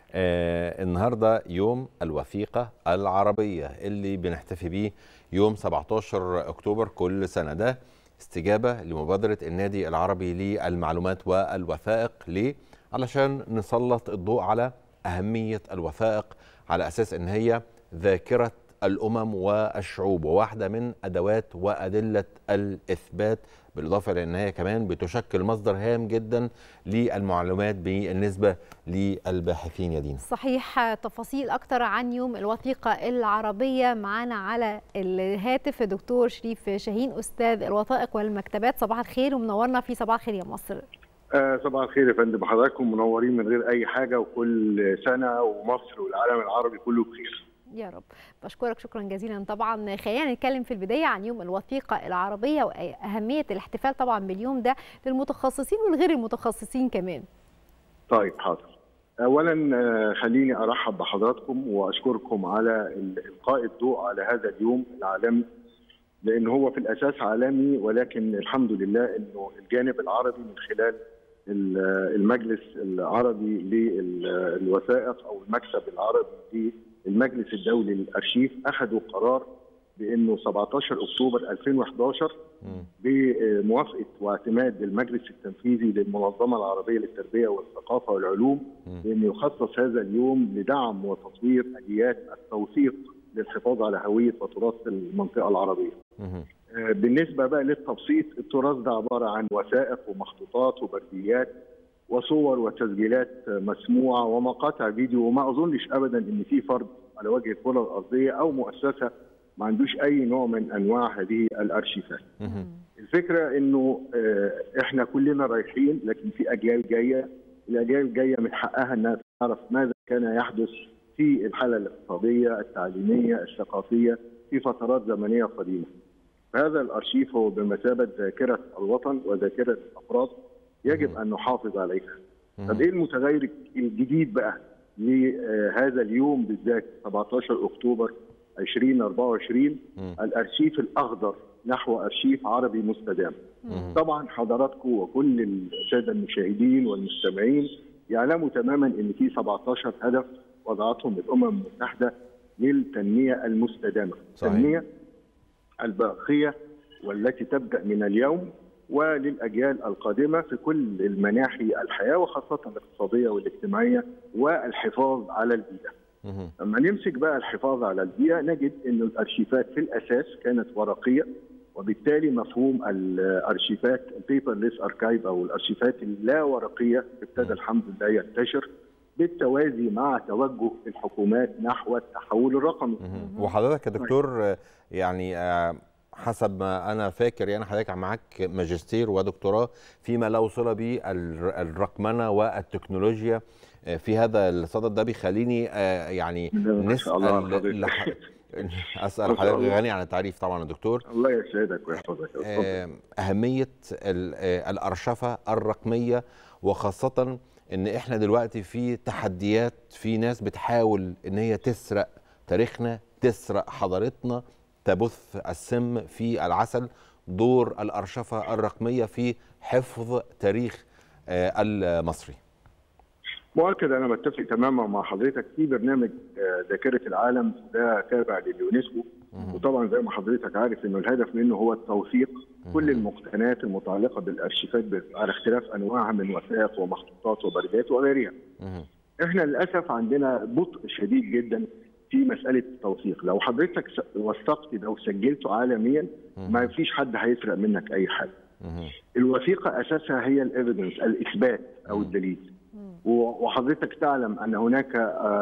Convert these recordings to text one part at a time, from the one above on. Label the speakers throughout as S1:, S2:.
S1: آه النهارده يوم الوثيقه العربيه اللي بنحتفي بيه يوم 17 اكتوبر كل سنه ده استجابه لمبادره النادي العربي للمعلومات والوثائق ليه؟ علشان نسلط الضوء على اهميه الوثائق على اساس ان هي ذاكره الامم والشعوب وواحده من ادوات وادله الاثبات بالاضافه لان هي كمان بتشكل مصدر هام جدا للمعلومات بالنسبه للباحثين يا دينا.
S2: صحيح تفاصيل اكتر عن يوم الوثيقه العربيه معانا على الهاتف دكتور شريف شاهين استاذ الوثائق والمكتبات صباح الخير ومنورنا في صباح الخير يا مصر.
S3: آه صباح الخير يا فندم حضراتكم منورين من غير اي حاجه وكل سنه ومصر والعالم العربي كله بخير.
S2: يا رب بشكرك شكرا جزيلا طبعا خلينا نتكلم في البدايه عن يوم الوثيقه العربيه واهميه الاحتفال طبعا باليوم ده للمتخصصين والغير المتخصصين كمان
S3: طيب حاضر اولا خليني ارحب بحضراتكم واشكركم على القاء الضوء على هذا اليوم العالمي لان هو في الاساس عالمي ولكن الحمد لله انه الجانب العربي من خلال المجلس العربي للوثائق او المكتب العربي المجلس الدولي للارشيف اخذوا قرار بانه 17 اكتوبر 2011 بموافقه واعتماد المجلس التنفيذي للمنظمه العربيه للتربيه والثقافه والعلوم بانه يخصص هذا اليوم لدعم وتطوير اليات التوثيق للحفاظ على هويه وتراث المنطقه العربيه. بالنسبه بقى للتبسيط التراث ده عباره عن وثائق ومخطوطات وبرديات وصور وتسجيلات مسموعه ومقاطع فيديو وما اظنش ابدا ان في فرد على وجه الكره الارضيه او مؤسسه ما عندوش اي نوع من انواع هذه الارشيفات. الفكره انه احنا كلنا رايحين لكن في اجيال جايه الاجيال الجايه من حقها انها تعرف ماذا كان يحدث في الحاله الاقتصاديه، التعليميه، الثقافيه في فترات زمنيه قديمه. هذا الارشيف هو بمثابه ذاكره الوطن وذاكره الافراد يجب ان نحافظ عليها. طب ايه المتغير الجديد بقى لهذا اليوم بالذات 17 اكتوبر 2024 الارشيف الاخضر نحو ارشيف عربي مستدام. طبعا حضراتكم وكل الساده المشاهدين والمستمعين يعلموا تماما ان في 17 هدف وضعتهم الامم المتحده للتنميه المستدامه.
S1: صحيح.
S3: التنميه الباقيه والتي تبدا من اليوم وللاجيال القادمه في كل المناحي الحياه وخاصه الاقتصاديه والاجتماعيه والحفاظ على البيئه. لما نمسك بقى الحفاظ على البيئه نجد ان الارشيفات في الاساس كانت ورقيه وبالتالي مفهوم الارشيفات البيبرليس اركايف او الارشيفات اللا ورقيه ابتدى الحمد لله ينتشر بالتوازي مع توجه الحكومات نحو التحول الرقمي.
S1: وحضرتك يا دكتور يعني حسب ما انا فاكر يعني حضرتك معاك ماجستير ودكتوراه فيما له صله بالرقمنه والتكنولوجيا في هذا الصدد ده بيخليني يعني
S3: نسال
S1: لح... اسال حضرتك غني عن التعريف طبعا يا دكتور
S3: الله يسعدك ويحفظك
S1: اهميه الارشفه الرقميه وخاصه ان احنا دلوقتي في تحديات في ناس بتحاول ان هي تسرق تاريخنا تسرق حضارتنا تبث السم في العسل دور الأرشفة الرقمية في حفظ تاريخ المصري
S3: مؤكد أنا متفق تماما مع حضرتك في برنامج ذاكرة العالم ده تابع لليونسكو وطبعا زي ما حضرتك عارف انه الهدف منه هو التوثيق كل المقتنيات المتعلقه بالارشيفات على اختلاف انواعها من وثائق ومخطوطات وبردات وغيرها. احنا للاسف عندنا بطء شديد جدا في مساله التوثيق لو حضرتك وثقت ده وسجلته عالميا ما فيش حد هيسرق منك اي حاجه الوثيقه اساسها هي الايفيدنس الاثبات او الدليل وحضرتك تعلم ان هناك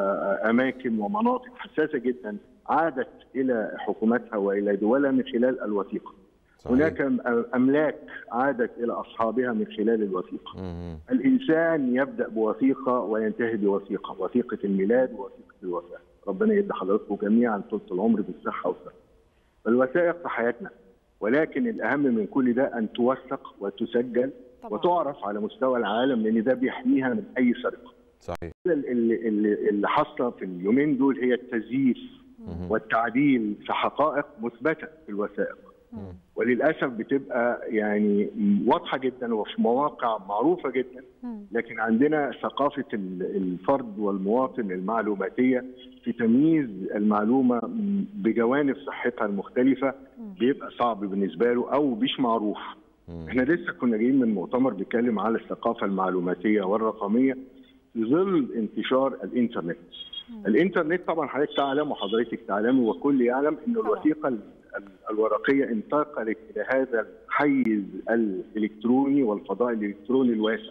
S3: اماكن ومناطق حساسه جدا عادت الى حكوماتها والى دولها من خلال الوثيقه صحيح. هناك املاك عادت الى اصحابها من خلال الوثيقه الانسان يبدا بوثيقه وينتهي بوثيقه وثيقه الميلاد ووثيقه الوفاه ربنا يدي حضراتكم جميعا طول العمر بالصحه والسلامه. الوثائق في حياتنا ولكن الاهم من كل ده ان توثق وتسجل طبعا. وتعرف على مستوى العالم لان ده بيحميها من اي سرقه.
S1: صحيح.
S3: اللي, اللي, اللي حاصله في اليومين دول هي التزييف والتعديل في حقائق مثبته في الوثائق. وللاسف بتبقى يعني واضحه جدا وفي مواقع معروفه جدا لكن عندنا ثقافه الفرد والمواطن المعلوماتيه في تمييز المعلومه بجوانب صحتها المختلفه بيبقى صعب بالنسبه له او مش معروف. احنا لسه كنا جايين من مؤتمر بيتكلم على الثقافه المعلوماتيه والرقميه في ظل انتشار الانترنت. الانترنت طبعا حضرتك تعلم وحضرتك تعلمي والكل يعلم ان الوثيقه الورقيه انتقلت الى هذا الحيز الالكتروني والفضاء الالكتروني الواسع.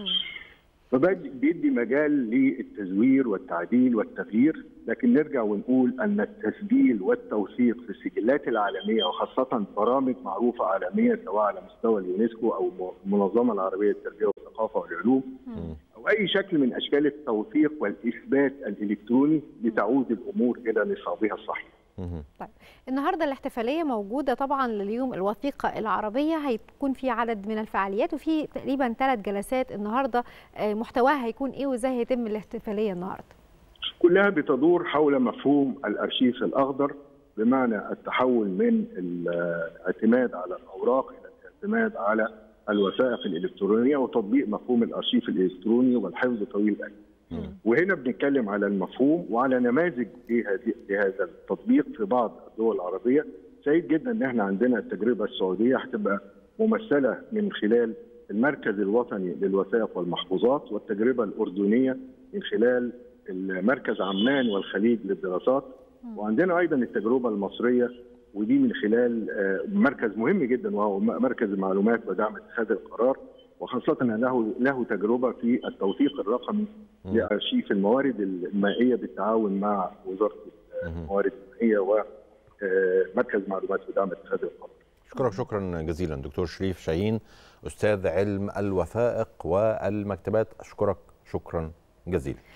S3: فبيدي مجال للتزوير والتعديل والتغيير لكن نرجع ونقول ان التسجيل والتوثيق في السجلات العالميه وخاصه برامج معروفه عالميا سواء على مستوى اليونسكو او المنظمه العربيه للتربيه والثقافه والعلوم او اي شكل من اشكال التوثيق والاثبات الالكتروني لتعود الامور الى نصابها الصحيح.
S2: طيب النهارده الاحتفاليه موجوده طبعا لليوم الوثيقه العربيه هيكون في عدد من الفعاليات وفي تقريبا ثلاث جلسات النهارده محتواها هيكون ايه وازاي هيتم الاحتفاليه النهارده؟
S3: كلها بتدور حول مفهوم الارشيف الاخضر بمعنى التحول من الاعتماد على الاوراق الى الاعتماد على الوثائق الالكترونيه وتطبيق مفهوم الارشيف الالكتروني والحفظ طويل الاجل. وهنا بنتكلم على المفهوم وعلى نماذج لهذا التطبيق في بعض الدول العربيه سعيد جدا ان احنا عندنا التجربه السعوديه هتبقى ممثله من خلال المركز الوطني للوثائق والمحفوظات والتجربه الاردنيه من خلال المركز عمان والخليج للدراسات وعندنا ايضا التجربه المصريه ودي من خلال مركز مهم جدا وهو مركز المعلومات ودعم اتخاذ القرار وخاصة له له تجربة في التوثيق الرقمي لأرشيف الموارد المائية بالتعاون مع وزارة الموارد المائية ومركز معلومات ودعم اتخاذ القرار.
S1: أشكرك شكرا جزيلا دكتور شريف شاهين أستاذ علم الوثائق والمكتبات أشكرك شكرا جزيلا.